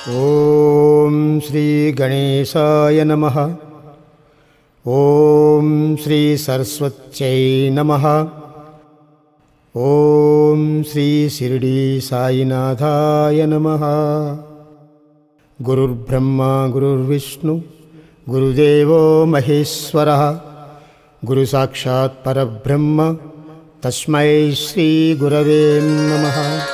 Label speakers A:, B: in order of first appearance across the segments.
A: ఓం శ్రీ గణేశాయ నమ ఓం శ్రీ సరస్వత్యై నమ ఓం శ్రీ షిరిడి సాయినాథాయ నమ గురుర్బ్రహ్మ గురుర్విష్ణు గురుదేవో మహేశ్వర గురు సాక్షాత్ పరబ్రహ్మ తస్మై శ్రీ గురవే నమ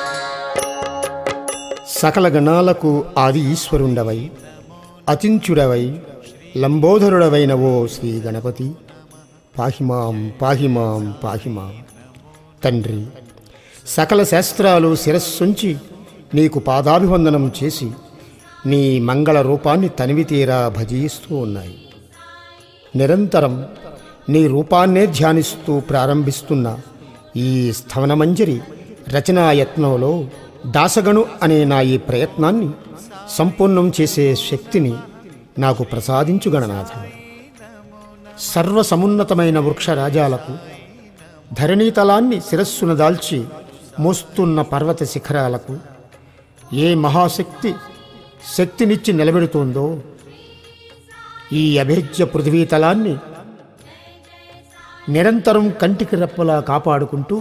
A: సకల గణాలకు ఆది ఈశ్వరుండవై అతించుడవై లంబోదరుడవైన ఓ శ్రీ గణపతి పాహిమాం పాహిమాం పాహిమాం తండ్రి సకల శాస్త్రాలు శిరస్సుంచి నీకు పాదాభివందనం చేసి నీ మంగళ రూపాన్ని తనివితీరా భజిస్తూ ఉన్నాయి నిరంతరం నీ రూపాన్నే ధ్యానిస్తూ ప్రారంభిస్తున్న ఈ స్థవనమంజరి రచనాయత్నంలో దాసగణు అనే నా ఈ ప్రయత్నాన్ని సంపూర్ణం చేసే శక్తిని నాకు ప్రసాదించు గణనాథ సర్వసమున్నతమైన వృక్షరాజాలకు ధరణీతలాన్ని శిరస్సును దాల్చి మోస్తున్న పర్వత శిఖరాలకు ఏ మహాశక్తి శక్తినిచ్చి నిలబెడుతోందో ఈ అభేద్య పృథ్వీతలాన్ని నిరంతరం కంటికి రెప్పలా కాపాడుకుంటూ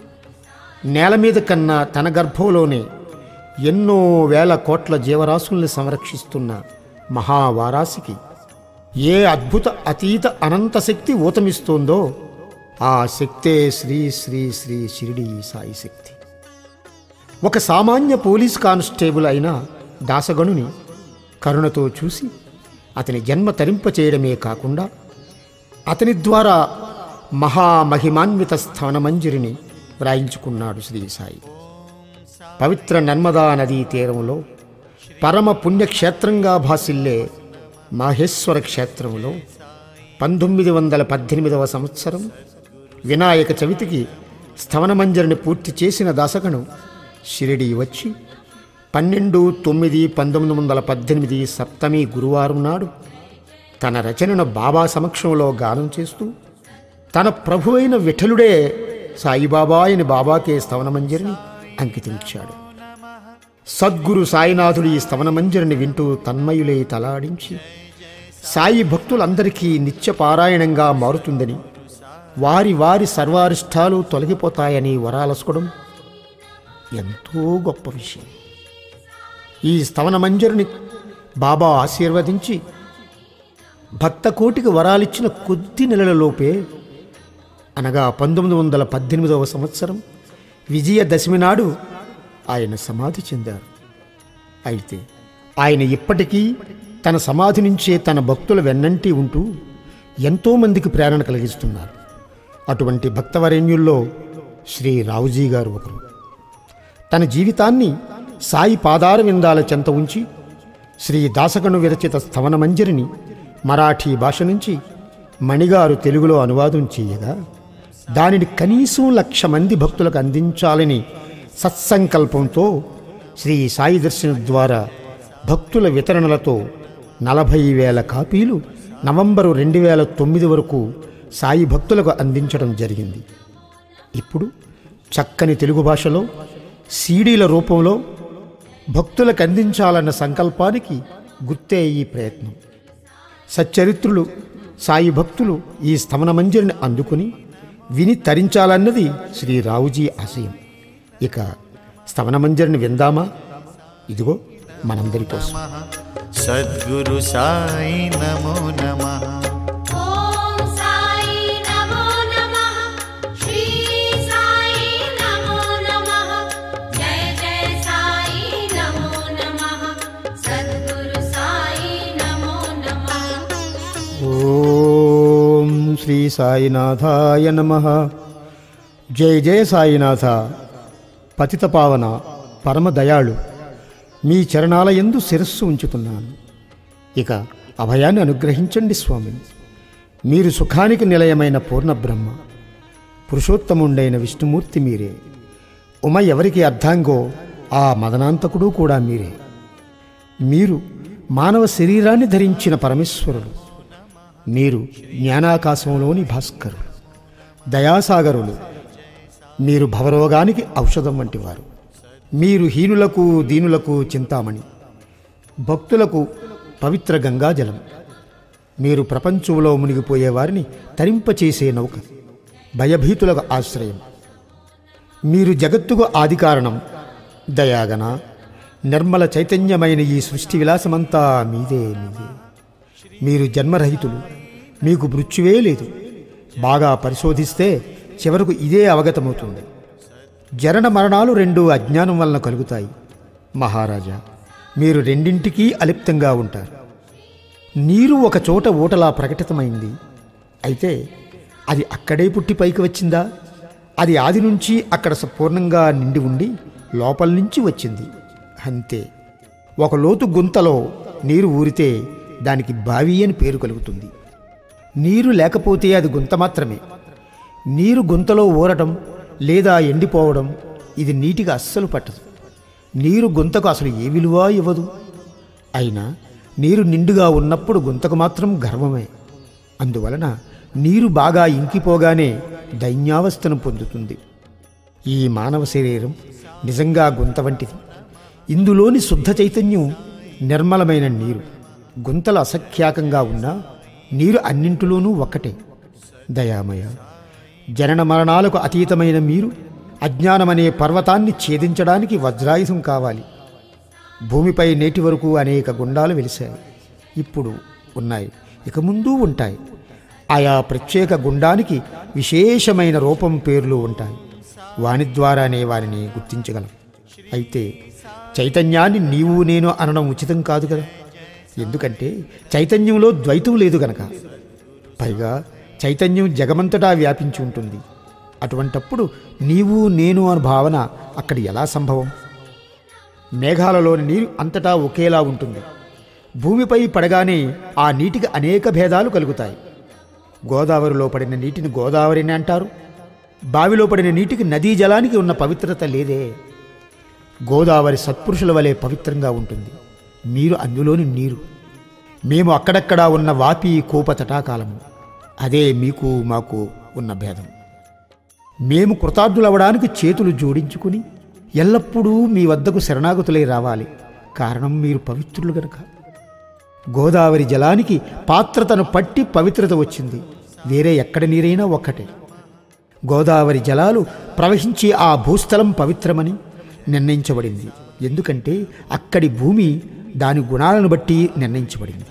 A: నేల మీద కన్నా తన గర్భంలోనే ఎన్నో వేల కోట్ల జీవరాశుల్ని సంరక్షిస్తున్న మహావారాసికి ఏ అద్భుత అతీత అనంత శక్తి ఊతమిస్తోందో ఆ శక్తే శ్రీ శ్రీ శ్రీ షిరిడి సాయి శక్తి ఒక సామాన్య పోలీస్ కానిస్టేబుల్ అయిన దాసగణుని కరుణతో చూసి అతని జన్మ తరింపచేయడమే కాకుండా అతని ద్వారా మహామహిమాన్విత స్థానమంజరిని వ్రాయించుకున్నాడు శ్రీ సాయి పవిత్ర నర్మదా నదీ తీరంలో పరమ పుణ్యక్షేత్రంగా భాసిల్లే మాహేశ్వర క్షేత్రంలో పంతొమ్మిది వందల పద్దెనిమిదవ సంవత్సరం వినాయక చవితికి స్థవనమంజరిని పూర్తి చేసిన దాసగను షిరిడి వచ్చి పన్నెండు తొమ్మిది పంతొమ్మిది వందల పద్దెనిమిది సప్తమి గురువారం నాడు తన రచనను బాబా సమక్షంలో గానం చేస్తూ తన ప్రభువైన విఠలుడే సాయిబాబా అని బాబాకే స్తవనమంజరిని అంకితించాడు సద్గురు సాయినాథుడు ఈ స్తవనమంజరిని వింటూ తన్మయులై తలాడించి సాయి భక్తులందరికీ నిత్యపారాయణంగా మారుతుందని వారి వారి సర్వారిష్టాలు తొలగిపోతాయని వరాలసుకోవడం ఎంతో గొప్ప విషయం ఈ స్తవనమంజరిని బాబా ఆశీర్వదించి భక్త కోటికి వరాలిచ్చిన కొద్ది నెలలలోపే అనగా పంతొమ్మిది వందల పద్దెనిమిదవ సంవత్సరం విజయదశమి నాడు ఆయన సమాధి చెందారు అయితే ఆయన ఇప్పటికీ తన సమాధి నుంచే తన భక్తుల వెన్నంటి ఉంటూ ఎంతోమందికి ప్రేరణ కలిగిస్తున్నారు అటువంటి భక్తవరేణ్యుల్లో శ్రీ రావుజీ గారు ఒకరు తన జీవితాన్ని సాయి పాదార విందాల చెంత ఉంచి శ్రీ దాసగణు విరచిత స్థవన మంజరిని మరాఠీ భాష నుంచి మణిగారు తెలుగులో అనువాదం చేయగా దానిని కనీసం లక్ష మంది భక్తులకు అందించాలని సత్సంకల్పంతో శ్రీ సాయి దర్శనం ద్వారా భక్తుల వితరణలతో నలభై వేల కాపీలు నవంబరు రెండు వేల తొమ్మిది వరకు సాయి భక్తులకు అందించడం జరిగింది ఇప్పుడు చక్కని తెలుగు భాషలో సీడీల రూపంలో భక్తులకు అందించాలన్న సంకల్పానికి గుర్తే ఈ ప్రయత్నం సచ్చరిత్రులు సాయి భక్తులు ఈ స్తమన మంజరిని అందుకుని విని తరించాలన్నది శ్రీ రావుజీ ఆశయం ఇక స్తవన మంజరిని విందామా ఇదిగో మనందరి కోసం
B: సద్గురు సాయి నమో నమః
C: ॐ साई नमो नमः श्री साई नमो नमः जय जय साई नमो नमः सद्गुरु साई नमो नमः
A: ఓం శ్రీ సాయినాథాయ నమ జయ జయ సాయినాథ పతిత పావన పరమ దయాళు మీ చరణాల యందు శిరస్సు ఉంచుతున్నాను ఇక అభయాన్ని అనుగ్రహించండి స్వామి మీరు సుఖానికి నిలయమైన పూర్ణ బ్రహ్మ పురుషోత్తముండైన విష్ణుమూర్తి మీరే ఉమ ఎవరికి అర్థాంగో ఆ మదనాంతకుడు కూడా మీరే మీరు మానవ శరీరాన్ని ధరించిన పరమేశ్వరుడు మీరు జ్ఞానాకాశంలోని భాస్కరుడు దయాసాగరులు మీరు భవరోగానికి ఔషధం వంటివారు మీరు హీనులకు దీనులకు చింతామణి భక్తులకు పవిత్ర గంగాజలం మీరు ప్రపంచంలో మునిగిపోయే వారిని తరింపచేసే నౌక భయభీతులకు ఆశ్రయం మీరు జగత్తుకు ఆది కారణం దయాగన నిర్మల చైతన్యమైన ఈ సృష్టి విలాసమంతా మీదే మీదే మీరు జన్మరహితులు మీకు మృత్యువే లేదు బాగా పరిశోధిస్తే చివరకు ఇదే అవగతమవుతుంది జనన మరణాలు రెండు అజ్ఞానం వలన కలుగుతాయి మహారాజా మీరు రెండింటికీ అలిప్తంగా ఉంటారు నీరు ఒక చోట ఊటలా ప్రకటితమైంది అయితే అది అక్కడే పుట్టి పైకి వచ్చిందా అది ఆది నుంచి అక్కడ సంపూర్ణంగా నిండి ఉండి లోపల నుంచి వచ్చింది అంతే ఒక లోతు గుంతలో నీరు ఊరితే దానికి బావి అని పేరు కలుగుతుంది నీరు లేకపోతే అది గుంత మాత్రమే నీరు గుంతలో ఊరటం లేదా ఎండిపోవడం ఇది నీటికి అస్సలు పట్టదు నీరు గుంతకు అసలు ఏ విలువ ఇవ్వదు అయినా నీరు నిండుగా ఉన్నప్పుడు గుంతకు మాత్రం గర్వమే అందువలన నీరు బాగా ఇంకిపోగానే దైన్యావస్థను పొందుతుంది ఈ మానవ శరీరం నిజంగా గుంత వంటిది ఇందులోని శుద్ధ చైతన్యం నిర్మలమైన నీరు గుంతలు అసఖ్యాకంగా ఉన్నా నీరు అన్నింటిలోనూ ఒక్కటే దయామయ జనన మరణాలకు అతీతమైన మీరు అజ్ఞానమనే పర్వతాన్ని ఛేదించడానికి వజ్రాయుధం కావాలి భూమిపై నేటి వరకు అనేక గుండాలు వెలిశాయి ఇప్పుడు ఉన్నాయి ఇక ముందు ఉంటాయి ఆయా ప్రత్యేక గుండానికి విశేషమైన రూపం పేర్లు ఉంటాయి వాని ద్వారానే వారిని గుర్తించగలం అయితే చైతన్యాన్ని నీవు నేను అనడం ఉచితం కాదు కదా ఎందుకంటే చైతన్యంలో ద్వైతం లేదు గనక పైగా చైతన్యం జగమంతటా వ్యాపించి ఉంటుంది అటువంటప్పుడు నీవు నేను అనే భావన అక్కడ ఎలా సంభవం మేఘాలలోని నీరు అంతటా ఒకేలా ఉంటుంది భూమిపై పడగానే ఆ నీటికి అనేక భేదాలు కలుగుతాయి గోదావరిలో పడిన నీటిని గోదావరిని అంటారు బావిలో పడిన నీటికి నదీ జలానికి ఉన్న పవిత్రత లేదే గోదావరి సత్పురుషుల వలె పవిత్రంగా ఉంటుంది మీరు అందులోని నీరు మేము అక్కడక్కడా ఉన్న వాపి కోప తటాకాలము అదే మీకు మాకు ఉన్న భేదం మేము కృతార్థులవడానికి చేతులు జోడించుకుని ఎల్లప్పుడూ మీ వద్దకు శరణాగతులై రావాలి కారణం మీరు పవిత్రులు గనక గోదావరి జలానికి పాత్రతను పట్టి పవిత్రత వచ్చింది వేరే ఎక్కడ నీరైనా ఒక్కటే గోదావరి జలాలు ప్రవహించే ఆ భూస్థలం పవిత్రమని నిర్ణయించబడింది ఎందుకంటే అక్కడి భూమి దాని గుణాలను బట్టి నిర్ణయించబడింది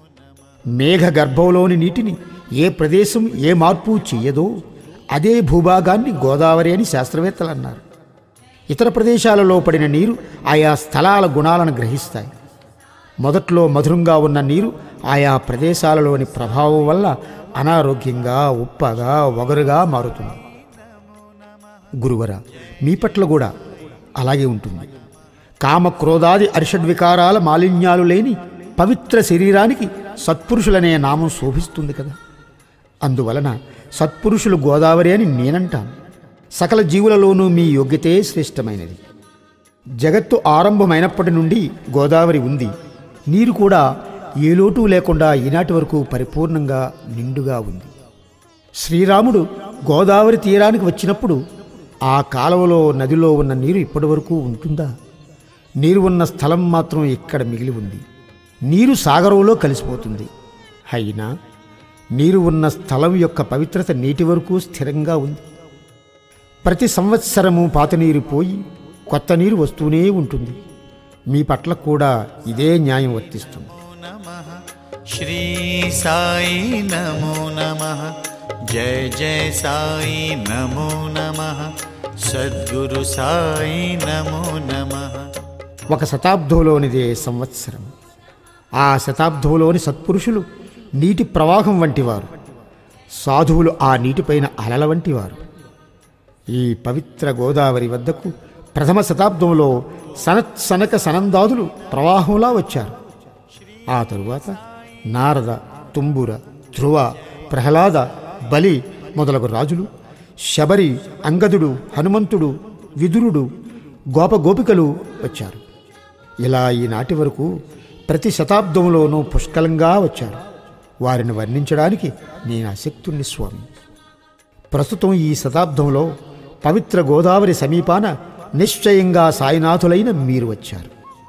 A: మేఘ గర్భంలోని నీటిని ఏ ప్రదేశం ఏ మార్పు చెయ్యదో అదే భూభాగాన్ని గోదావరి అని శాస్త్రవేత్తలు అన్నారు ఇతర ప్రదేశాలలో పడిన నీరు ఆయా స్థలాల గుణాలను గ్రహిస్తాయి మొదట్లో మధురంగా ఉన్న నీరు ఆయా ప్రదేశాలలోని ప్రభావం వల్ల అనారోగ్యంగా ఉప్పగా ఒగరుగా మారుతుంది గురువర మీ పట్ల కూడా అలాగే ఉంటుంది కామ క్రోధాది అరిషడ్వికారాల మాలిన్యాలు లేని పవిత్ర శరీరానికి సత్పురుషులనే నామం శోభిస్తుంది కదా అందువలన సత్పురుషులు గోదావరి అని నేనంటాను సకల జీవులలోనూ మీ యోగ్యతే శ్రేష్టమైనది జగత్తు ఆరంభమైనప్పటి నుండి గోదావరి ఉంది నీరు కూడా ఏ లోటు లేకుండా ఈనాటి వరకు పరిపూర్ణంగా నిండుగా ఉంది శ్రీరాముడు గోదావరి తీరానికి వచ్చినప్పుడు ఆ కాలువలో నదిలో ఉన్న నీరు ఇప్పటి వరకు ఉంటుందా నీరు ఉన్న స్థలం మాత్రం ఇక్కడ మిగిలి ఉంది నీరు సాగరంలో కలిసిపోతుంది అయినా నీరు ఉన్న స్థలం యొక్క పవిత్రత నేటి వరకు స్థిరంగా ఉంది ప్రతి సంవత్సరము పాత నీరు పోయి కొత్త నీరు వస్తూనే ఉంటుంది మీ పట్ల కూడా ఇదే న్యాయం వర్తిస్తుంది
B: नमः श्री साई नमो नमः जय जय साई नमो नमः सद्गुरु साई नमो नमः
A: ఒక శతాబ్దంలోనిదే సంవత్సరం ఆ శతాబ్దంలోని సత్పురుషులు నీటి ప్రవాహం వంటివారు సాధువులు ఆ నీటిపైన అలల వంటివారు ఈ పవిత్ర గోదావరి వద్దకు ప్రథమ శతాబ్దంలో సనత్ సనక సనందాదులు ప్రవాహంలా వచ్చారు ఆ తరువాత నారద తుంబుర ధ్రువ ప్రహ్లాద బలి మొదలగు రాజులు శబరి అంగదుడు హనుమంతుడు విదురుడు గోపగోపికలు వచ్చారు ఇలా ఈనాటి వరకు ప్రతి శతాబ్దంలోనూ పుష్కలంగా వచ్చారు వారిని వర్ణించడానికి నేను అశక్తుణ్ణి స్వామి ప్రస్తుతం ఈ శతాబ్దంలో పవిత్ర గోదావరి సమీపాన నిశ్చయంగా సాయినాథులైన మీరు వచ్చారు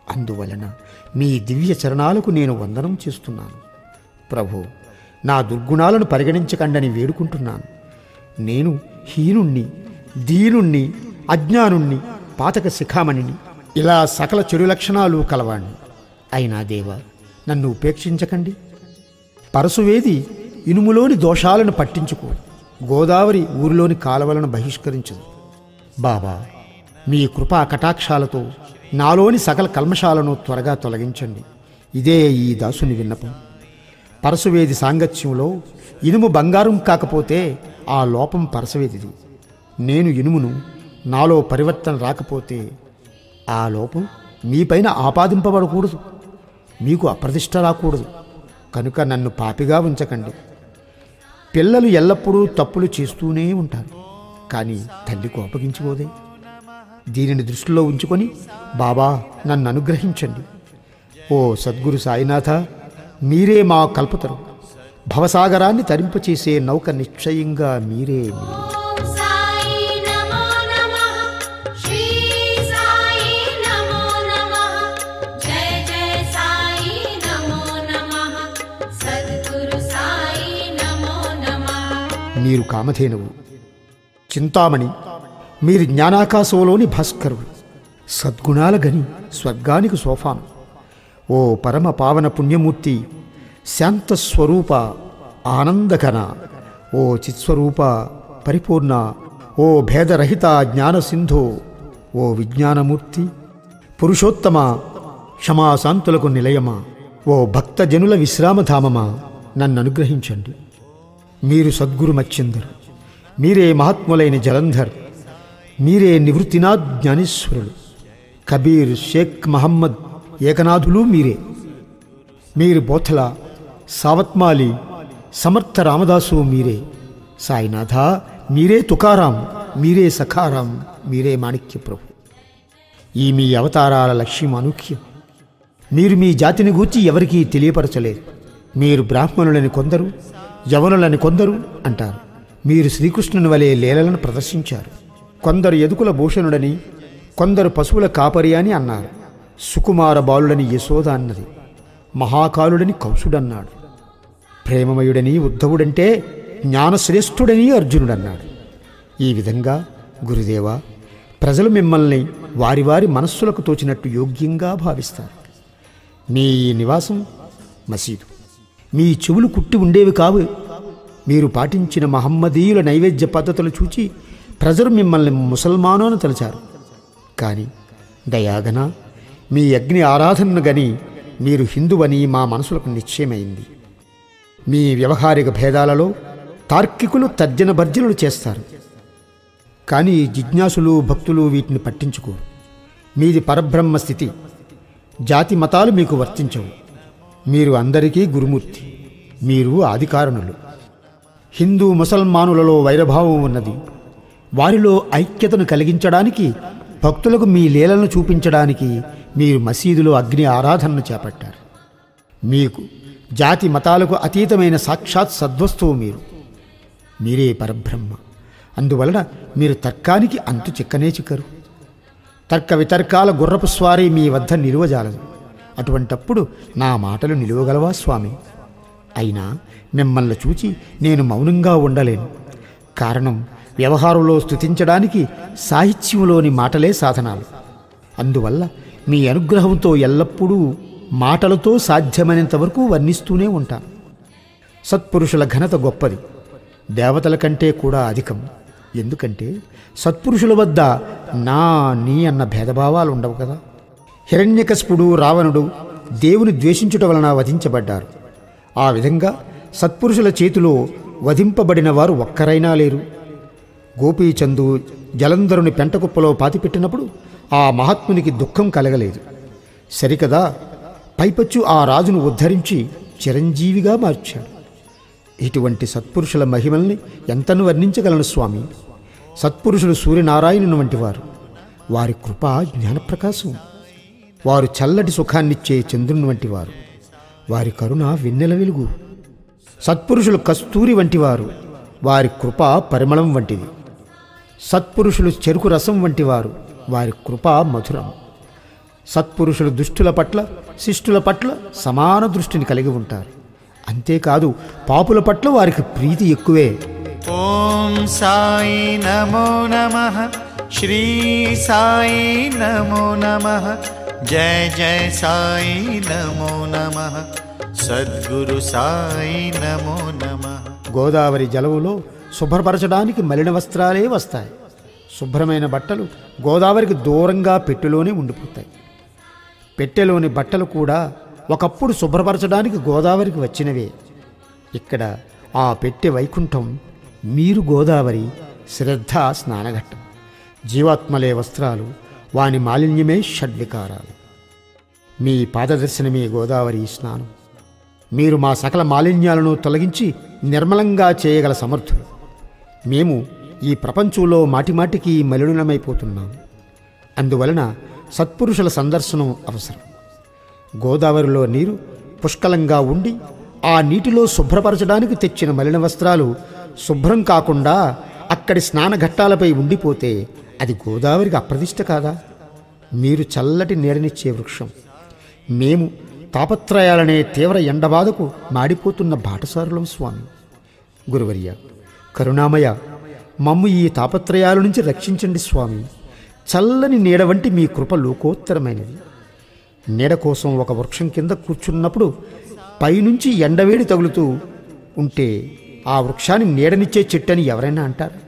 A: అందువలన మీ దివ్య చరణాలకు నేను వందనం చేస్తున్నాను ప్రభు నా దుర్గుణాలను పరిగణించకండని వేడుకుంటున్నాను నేను హీనుణ్ణి దీనుణ్ణి అజ్ఞానుణ్ణి పాతక శిఖామణిని ఇలా సకల చెడు లక్షణాలు కలవాణ్ణి అయినా దేవా నన్ను ఉపేక్షించకండి పరశువేది ఇనుములోని దోషాలను పట్టించుకో గోదావరి ఊరిలోని కాలవలను బహిష్కరించదు బాబా మీ కృపా కటాక్షాలతో నాలోని సకల కల్మషాలను త్వరగా తొలగించండి ఇదే ఈ దాసుని విన్నపం పరశువేది సాంగత్యంలో ఇనుము బంగారం కాకపోతే ఆ లోపం పరశువేదిది నేను ఇనుమును నాలో పరివర్తన రాకపోతే ఆ లోపం మీపైన ఆపాదింపబడకూడదు మీకు అప్రతిష్ట రాకూడదు కనుక నన్ను పాపిగా ఉంచకండి పిల్లలు ఎల్లప్పుడూ తప్పులు చేస్తూనే ఉంటారు కానీ తల్లి కోపగించుకోదే దీనిని దృష్టిలో ఉంచుకొని బాబా నన్ను అనుగ్రహించండి ఓ సద్గురు సాయినాథ మీరే మా కల్పతరు భవసాగరాన్ని తరింపచేసే నౌక నిశ్చయంగా మీరే మీరే
C: ॐ साई नमो नमः श्री साई नमो नमः जय जय साई नमो नमः सद्गुरु साई नमो नमः
A: మీరు కామధేనువు చింతామణి మీరు జ్ఞానాకాశంలోని భాస్కరుడు సద్గుణాల గని స్వర్గానికి సోఫాను ఓ పరమ పావన పుణ్యమూర్తి శాంతస్వరూప ఆనందఘన ఓ చిత్స్వరూప పరిపూర్ణ ఓ భేదరహిత జ్ఞానసింధో ఓ విజ్ఞానమూర్తి పురుషోత్తమ క్షమాశాంతులకు నిలయమా ఓ భక్తజనుల విశ్రామధామమా నన్ను అనుగ్రహించండి మీరు సద్గురు మచ్చిందర్ మీరే మహాత్ములైన జలంధర్ మీరే నివృత్తినాథ్ జ్ఞానేశ్వరులు కబీర్ షేక్ మహమ్మద్ ఏకనాథులు మీరే మీరు బోథల సావత్మాలి సమర్థ రామదాసు మీరే సాయినాథ మీరే తుకారాం మీరే సఖారాం మీరే మాణిక్య ప్రభు ఈ మీ అవతారాల లక్ష్యం అనూఖ్యం మీరు మీ జాతిని గూర్చి ఎవరికీ తెలియపరచలేరు మీరు బ్రాహ్మణులని కొందరు యవనులని కొందరు అంటారు మీరు శ్రీకృష్ణుని వలె లీలలను ప్రదర్శించారు కొందరు ఎదుకుల భూషణుడని కొందరు పశువుల కాపరి అని అన్నారు సుకుమార బాలుడని యశోద అన్నది మహాకాలుడని కౌసుడన్నాడు ప్రేమమయుడని ఉద్ధవుడంటే జ్ఞానశ్రేష్ఠుడని అర్జునుడన్నాడు ఈ విధంగా గురుదేవా ప్రజలు మిమ్మల్ని వారి వారి మనస్సులకు తోచినట్టు యోగ్యంగా భావిస్తారు మీ ఈ నివాసం మసీదు మీ చెవులు కుట్టి ఉండేవి కావు మీరు పాటించిన మహమ్మదీయుల నైవేద్య పద్ధతులు చూచి ప్రజలు మిమ్మల్ని ముసల్మాను అని తలచారు కానీ దయాగన మీ అగ్ని ఆరాధనను గని మీరు హిందువని మా మనసులకు నిశ్చయమైంది మీ వ్యవహారిక భేదాలలో తార్కికులు తర్జన భర్జనలు చేస్తారు కానీ జిజ్ఞాసులు భక్తులు వీటిని పట్టించుకోరు మీది పరబ్రహ్మ స్థితి జాతి మతాలు మీకు వర్తించవు మీరు అందరికీ గురుమూర్తి మీరు ఆదికారణులు హిందూ ముసల్మానులలో వైరభావం ఉన్నది వారిలో ఐక్యతను కలిగించడానికి భక్తులకు మీ లీలను చూపించడానికి మీరు మసీదులో అగ్ని ఆరాధనను చేపట్టారు మీకు జాతి మతాలకు అతీతమైన సాక్షాత్ సద్వస్తువు మీరు మీరే పరబ్రహ్మ అందువలన మీరు తర్కానికి అంతు చిక్కనే చిక్కరు తర్క వితర్కాల గుర్రపు స్వారీ మీ వద్ద నిలువజాలదు అటువంటప్పుడు నా మాటలు నిలువగలవా స్వామి అయినా మిమ్మల్ని చూచి నేను మౌనంగా ఉండలేను కారణం వ్యవహారంలో స్తుతించడానికి సాహిత్యంలోని మాటలే సాధనాలు అందువల్ల మీ అనుగ్రహంతో ఎల్లప్పుడూ మాటలతో సాధ్యమైనంత వరకు వర్ణిస్తూనే ఉంటాను సత్పురుషుల ఘనత గొప్పది దేవతల కంటే కూడా అధికం ఎందుకంటే సత్పురుషుల వద్ద నా నీ అన్న భేదభావాలు ఉండవు కదా హిరణ్యకశిపుడు రావణుడు దేవుని ద్వేషించుట వలన వధించబడ్డారు ఆ విధంగా సత్పురుషుల చేతిలో వధింపబడిన వారు ఒక్కరైనా లేరు గోపీచందు జలంధరుని పెంటకుప్పలో పాతిపెట్టినప్పుడు ఆ మహాత్మునికి దుఃఖం కలగలేదు సరికదా పైపచ్చు ఆ రాజును ఉద్ధరించి చిరంజీవిగా మార్చాడు ఇటువంటి సత్పురుషుల మహిమల్ని ఎంతను వర్ణించగలను స్వామి సత్పురుషులు సూర్యనారాయణుని వంటి వారు వారి కృప జ్ఞానప్రకాశం వారు చల్లటి సుఖాన్నిచ్చే చంద్రుని వంటి వారు వారి కరుణ వెన్నెల వెలుగు సత్పురుషులు కస్తూరి వంటివారు వారి కృప పరిమళం వంటిది సత్పురుషులు చెరుకు రసం వంటివారు వారి కృప మధురం సత్పురుషులు దుష్టుల పట్ల శిష్టుల పట్ల సమాన దృష్టిని కలిగి ఉంటారు అంతేకాదు పాపుల పట్ల వారికి ప్రీతి ఎక్కువే
B: ॐ साई नमो नमः श्री साई नमो नमः जय जय साई नमो नमः सद्गुरु साई नमो नमः
A: గోదావరి జలములో శుభ్రపరచడానికి మలిన వస్త్రాలే వస్తాయి శుభ్రమైన బట్టలు గోదావరికి దూరంగా పెట్టెలోనే ఉండిపోతాయి పెట్టెలోని బట్టలు కూడా ఒకప్పుడు శుభ్రపరచడానికి గోదావరికి వచ్చినవే ఇక్కడ ఆ పెట్టె వైకుంఠం మీరు గోదావరి శ్రద్ధ స్నానఘట్టం జీవాత్మలే వస్త్రాలు వాని మాలిన్యమే షడ్వికారాలు మీ పాదదర్శనమే గోదావరి స్నానం మీరు మా సకల మాలిన్యాలను తొలగించి నిర్మలంగా చేయగల సమర్థులు మేము ఈ ప్రపంచంలో మాటిమాటికి మలినమైపోతున్నాం అందువలన సత్పురుషుల సందర్శనం అవసరం గోదావరిలో నీరు పుష్కలంగా ఉండి ఆ నీటిలో శుభ్రపరచడానికి తెచ్చిన మలిన వస్త్రాలు శుభ్రం కాకుండా అక్కడి స్నానఘట్టాలపై ఉండిపోతే అది గోదావరికి అప్రదిష్ట కాదా మీరు చల్లటి నీడనిచ్చే వృక్షం మేము తాపత్రయాలనే తీవ్ర ఎండబాధకు మాడిపోతున్న బాటసారులం స్వామి గురువర్య కరుణామయ మమ్ము ఈ తాపత్రయాల నుంచి రక్షించండి స్వామి చల్లని నీడ వంటి మీ కృప లోకోత్తరమైనది నీడ కోసం ఒక వృక్షం కింద కూర్చున్నప్పుడు పైనుంచి ఎండవేడి తగులుతూ ఉంటే ఆ వృక్షాన్ని నీడనిచ్చే చెట్టని ఎవరైనా అంటారా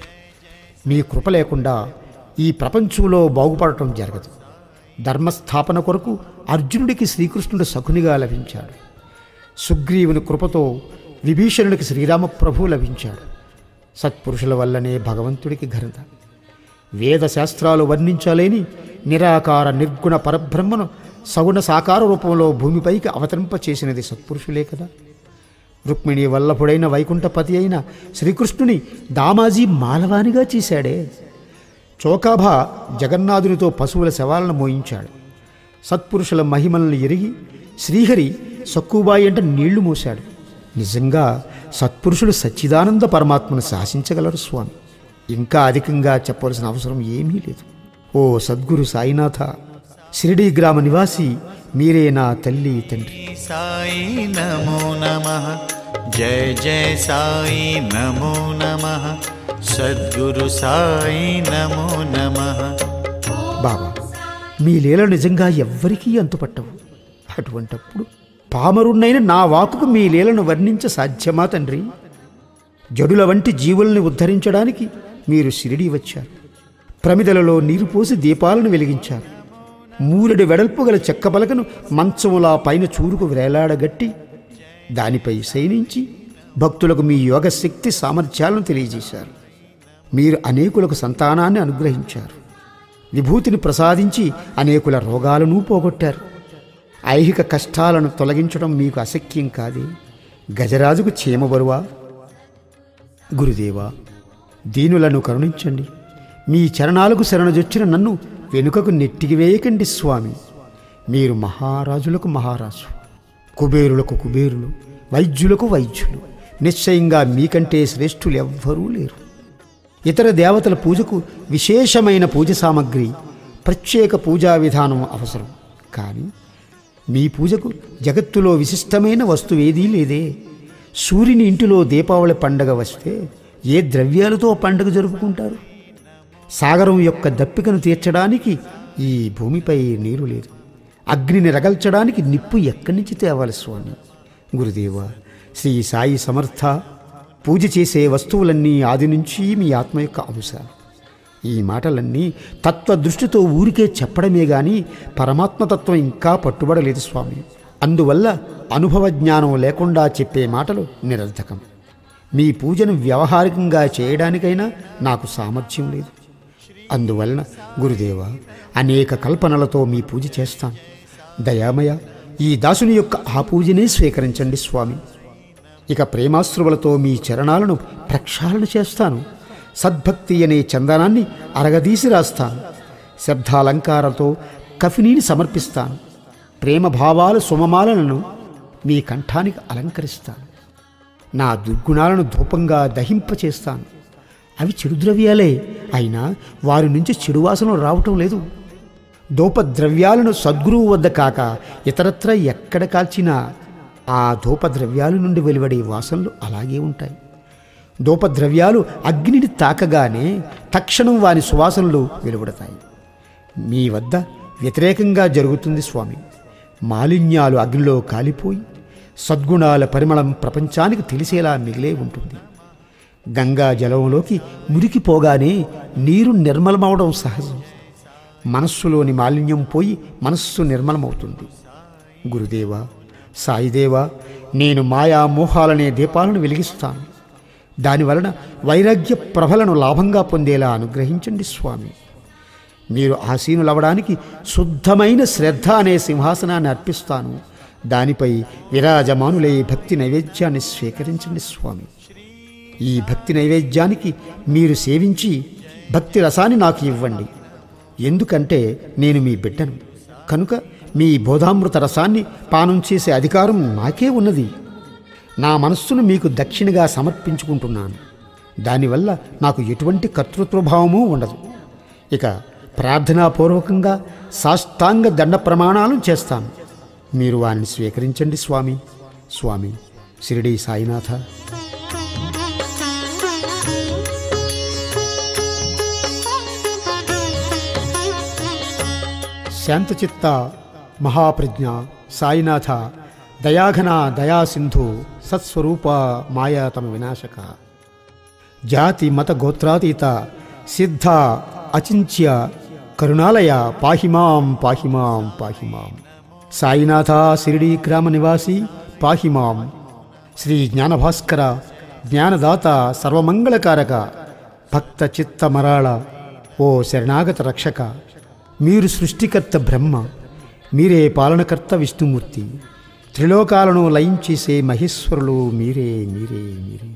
A: మీ కృప లేకుండా ఈ ప్రపంచంలో బాగుపడటం జరగదు ధర్మస్థాపన కొరకు అర్జునుడికి శ్రీకృష్ణుడు సఖునిగా లభించాడు సుగ్రీవుని కృపతో విభీషణుడికి శ్రీరామప్రభు లభించాడు సత్పురుషుల వల్లనే భగవంతుడికి ఘనత వేద శాస్త్రాలు వర్ణించలేని నిరాకార నిర్గుణ పరబ్రహ్మను సగుణ సాకార రూపంలో భూమిపైకి అవతరింపచేసినది సత్పురుషులే కదా రుక్మిణి వల్లభుడైన వైకుంఠపతి అయిన శ్రీకృష్ణుని దామాజీ మాలవానిగా చేశాడే చోకాభా జగన్నాథునితో పశువుల శవాలను మోయించాడు సత్పురుషుల మహిమలను ఎరిగి శ్రీహరి సక్కుబాయి అంట నీళ్లు మోశాడు నిజంగా సత్పురుషులు సచ్చిదానంద పరమాత్మను శాసించగలరు స్వామి ఇంకా అధికంగా చెప్పవలసిన అవసరం ఏమీ లేదు ఓ సద్గురు సాయినాథ షిరిడీ గ్రామ నివాసి మీరే నా తల్లి తండ్రి
B: साई नमो नमः जय जय साई नमो नमः सद्गुरु साई नमो नमः
A: బాబా మీ లీల నిజంగా ఎవ్వరికీ అంతుపట్టవు అటువంటప్పుడు పామరున్నైన నా వాకుకు మీ లీలను వర్ణించ సాధ్యమా తండ్రి జడుల వంటి జీవుల్ని ఉద్ధరించడానికి మీరు షిరిడి వచ్చారు ప్రమిదలలో నీరు పోసి దీపాలను వెలిగించారు మూరెడు వెడల్పు గల చెక్క పలకను మంచములా పైన చూరుకు వేలాడగట్టి దానిపై శయనించి భక్తులకు మీ యోగ శక్తి సామర్థ్యాలను తెలియజేశారు మీరు అనేకులకు సంతానాన్ని అనుగ్రహించారు విభూతిని ప్రసాదించి అనేకుల రోగాలను పోగొట్టారు ఐహిక కష్టాలను తొలగించడం మీకు అశక్యం కాదే గజరాజుకు చీమ బరువా గురుదేవా దీనులను కరుణించండి మీ చరణాలకు శరణజొచ్చిన నన్ను వెనుకకు నెట్టికి వేయకండి స్వామి మీరు మహారాజులకు మహారాజు కుబేరులకు కుబేరులు వైద్యులకు వైద్యులు నిశ్చయంగా మీకంటే శ్రేష్ఠులు ఎవ్వరూ లేరు ఇతర దేవతల పూజకు విశేషమైన పూజ సామగ్రి ప్రత్యేక పూజా విధానం అవసరం కానీ మీ పూజకు జగత్తులో విశిష్టమైన వస్తువేదీ లేదే సూర్యుని ఇంటిలో దీపావళి పండగ వస్తే ఏ ద్రవ్యాలతో పండగ జరుపుకుంటారు సాగరం యొక్క దప్పికను తీర్చడానికి ఈ భూమిపై నీరు లేదు అగ్నిని రగల్చడానికి నిప్పు ఎక్కడి నుంచి తేవాలి స్వామి గురుదేవ శ్రీ సాయి సమర్థ పూజ చేసే వస్తువులన్నీ ఆది నుంచి మీ ఆత్మ యొక్క అంశాలు ఈ మాటలన్నీ తత్వ దృష్టితో ఊరికే చెప్పడమే గాని పరమాత్మతత్వం ఇంకా పట్టుబడలేదు స్వామి అందువల్ల అనుభవ జ్ఞానం లేకుండా చెప్పే మాటలు నిరర్థకం మీ పూజను వ్యవహారికంగా చేయడానికైనా నాకు సామర్థ్యం లేదు అందువలన గురుదేవ అనేక కల్పనలతో మీ పూజ చేస్తాను దయామయ ఈ దాసుని యొక్క ఆ పూజనే స్వీకరించండి స్వామి ఇక ప్రేమాశ్రువులతో మీ చరణాలను ప్రక్షాళన చేస్తాను సద్భక్తి అనే చందనాన్ని అరగదీసి రాస్తాను శబ్దాలంకారాలతో కఫినీని సమర్పిస్తాను ప్రేమ భావాల సుమమాలను మీ కంఠానికి అలంకరిస్తాను నా దుర్గుణాలను ధూపంగా దహింపచేస్తాను అవి చెడు ద్రవ్యాలే అయినా వారి నుంచి చెడు వాసన రావటం లేదు ధూపద్రవ్యాలను సద్గురువు వద్ద కాక ఇతరత్ర ఎక్కడ కాల్చినా ఆ ధూపద్రవ్యాల నుండి వెలువడే వాసనలు అలాగే ఉంటాయి ధూపద్రవ్యాలు అగ్నిని తాకగానే తక్షణం వాని సువాసనలు వెలువడతాయి మీ వద్ద వ్యతిరేకంగా జరుగుతుంది స్వామి మాలిన్యాలు అగ్నిలో కాలిపోయి సద్గుణాల పరిమళం ప్రపంచానికి తెలిసేలా మిగిలే ఉంటుంది గంగా జలంలోకి మురికిపోగానే నీరు నిర్మలమవడం సహజం మనస్సులోని మాలిన్యం పోయి మనస్సు నిర్మలమవుతుంది గురుదేవా సాయిదేవా నేను మాయా మోహాలనే దీపాలను వెలిగిస్తాను దానివలన వైరాగ్య ప్రభలను లాభంగా పొందేలా అనుగ్రహించండి స్వామి మీరు ఆసీనులవడానికి శుద్ధమైన శ్రద్ధ అనే సింహాసనాన్ని అర్పిస్తాను దానిపై విరాజమానులై భక్తి నైవేద్యాన్ని స్వీకరించండి స్వామి ఈ భక్తి నైవేద్యానికి మీరు సేవించి భక్తి రసాన్ని నాకు ఇవ్వండి ఎందుకంటే నేను మీ బిడ్డను కనుక మీ బోధామృత రసాన్ని పానం చేసే అధికారం నాకే ఉన్నది నా మనస్సును మీకు దక్షిణగా సమర్పించుకుంటున్నాను దానివల్ల నాకు ఎటువంటి కర్తృత్వభావమూ ఉండదు ఇక ప్రార్థనాపూర్వకంగా సాష్టాంగ దండ ప్రమాణాలు చేస్తాను మీరు వారిని స్వీకరించండి స్వామి స్వామి షిరిడి సాయినాథ శాంతచిత్త మహాప్రజ్ఞ సాయినాథ దయాఘన దయాసింధు సత్స్వరూప మాయాతమ వినాశక జాతి మత గోత్రాతీత సిద్ధ అచింత్య కరుణాలయ పాహిమాం పాహిమాం పాహిమాం సాయినాథ షిరిడీ గ్రామ నివాసి పాహిమాం శ్రీ జ్ఞానభాస్కర జ్ఞానదాత సర్వమంగళకారక భక్త చిత్త మరాళ ఓ శరణాగత రక్షక మీరు సృష్టికర్త బ్రహ్మ మీరే పాలనకర్త విష్ణుమూర్తి త్రిలోకాలను లయం చేసే మహేశ్వరులు మీరే మీరే మీరే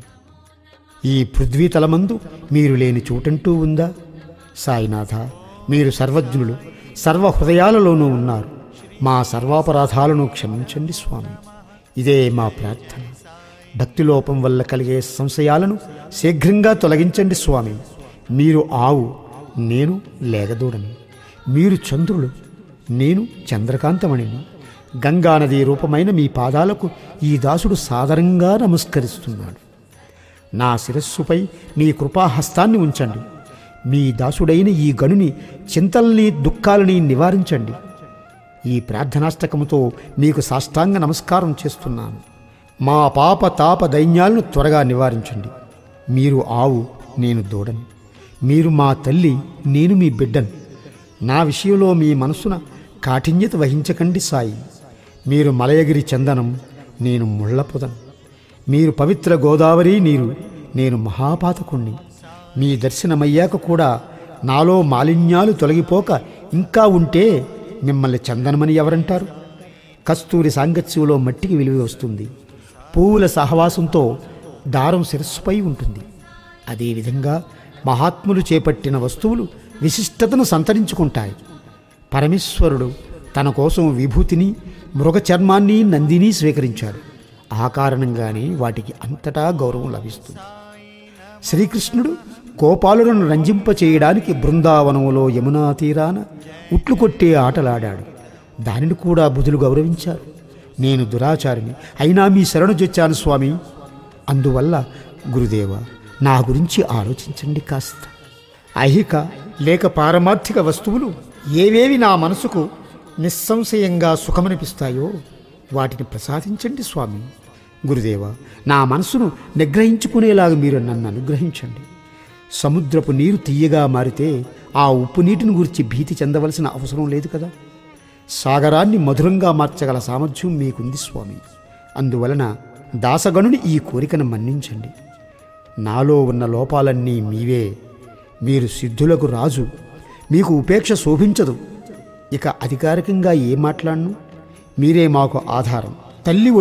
A: ఈ పృథ్వీతలమందు మీరు లేని చోటంటూ ఉందా సాయినాథ మీరు సర్వజ్ఞులు సర్వ హృదయాలలోనూ ఉన్నారు మా సర్వాపరాధాలను క్షమించండి స్వామి ఇదే మా ప్రార్థన భక్తిలోపం వల్ల కలిగే సంశయాలను శీఘ్రంగా తొలగించండి స్వామి మీరు ఆవు నేను లేగదూడను మీరు చంద్రులు నేను చంద్రకాంతమణిని గంగానది రూపమైన మీ పాదాలకు ఈ దాసుడు సాదరంగా నమస్కరిస్తున్నాడు నా శిరస్సుపై మీ కృపాహస్తాన్ని ఉంచండి మీ దాసుడైన ఈ గనుని చింతల్ని దుఃఖాలని నివారించండి ఈ ప్రార్థనాష్టకముతో మీకు సాష్టాంగ నమస్కారం చేస్తున్నాను మా పాప తాప దైన్యాలను త్వరగా నివారించండి మీరు ఆవు నేను దూడను మీరు మా తల్లి నేను మీ బిడ్డను నా విషయంలో మీ మనసున కాఠిన్యత వహించకండి సాయి మీరు మలయగిరి చందనం నేను ముళ్ళపొదను మీరు పవిత్ర గోదావరి నీరు నేను మహాపాతకుణ్ణి మీ దర్శనమయ్యాక కూడా నాలో మాలిన్యాలు తొలగిపోక ఇంకా ఉంటే మిమ్మల్ని చందనమని ఎవరంటారు కస్తూరి సాంగత్యంలో మట్టికి విలువ వస్తుంది పువ్వుల సహవాసంతో దారం శిరస్సుపై ఉంటుంది అదేవిధంగా మహాత్ములు చేపట్టిన వస్తువులు విశిష్టతను సంతరించుకుంటాయి పరమేశ్వరుడు తన కోసం విభూతిని మృగ చర్మాన్ని నందిని స్వీకరించాడు ఆ కారణంగానే వాటికి అంతటా గౌరవం లభిస్తుంది శ్రీకృష్ణుడు గోపాలులను రంజింపచేయడానికి బృందావనంలో యమునా తీరాన ఉట్లు కొట్టే ఆటలాడాడు దానిని కూడా బుధులు గౌరవించారు నేను దురాచారిని అయినా మీ శరణు చొచ్చాను స్వామి అందువల్ల గురుదేవ నా గురించి ఆలోచించండి కాస్త ఐహిక లేక పారమార్థిక వస్తువులు ఏవేవి నా మనసుకు నిస్సంశయంగా సుఖమనిపిస్తాయో వాటిని ప్రసాదించండి స్వామి గురుదేవ నా మనసును నిగ్రహించుకునేలాగా మీరు నన్ను అనుగ్రహించండి సముద్రపు నీరు తీయగా మారితే ఆ ఉప్పు నీటిని గురించి భీతి చెందవలసిన అవసరం లేదు కదా సాగరాన్ని మధురంగా మార్చగల సామర్థ్యం మీకుంది స్వామి అందువలన దాసగణుని ఈ కోరికను మన్నించండి నాలో ఉన్న లోపాలన్నీ మీవే మీరు సిద్ధులకు రాజు మీకు ఉపేక్ష శోభించదు ఇక అధికారికంగా ఏం మాట్లాడను మీరే మాకు ఆధారం తల్లి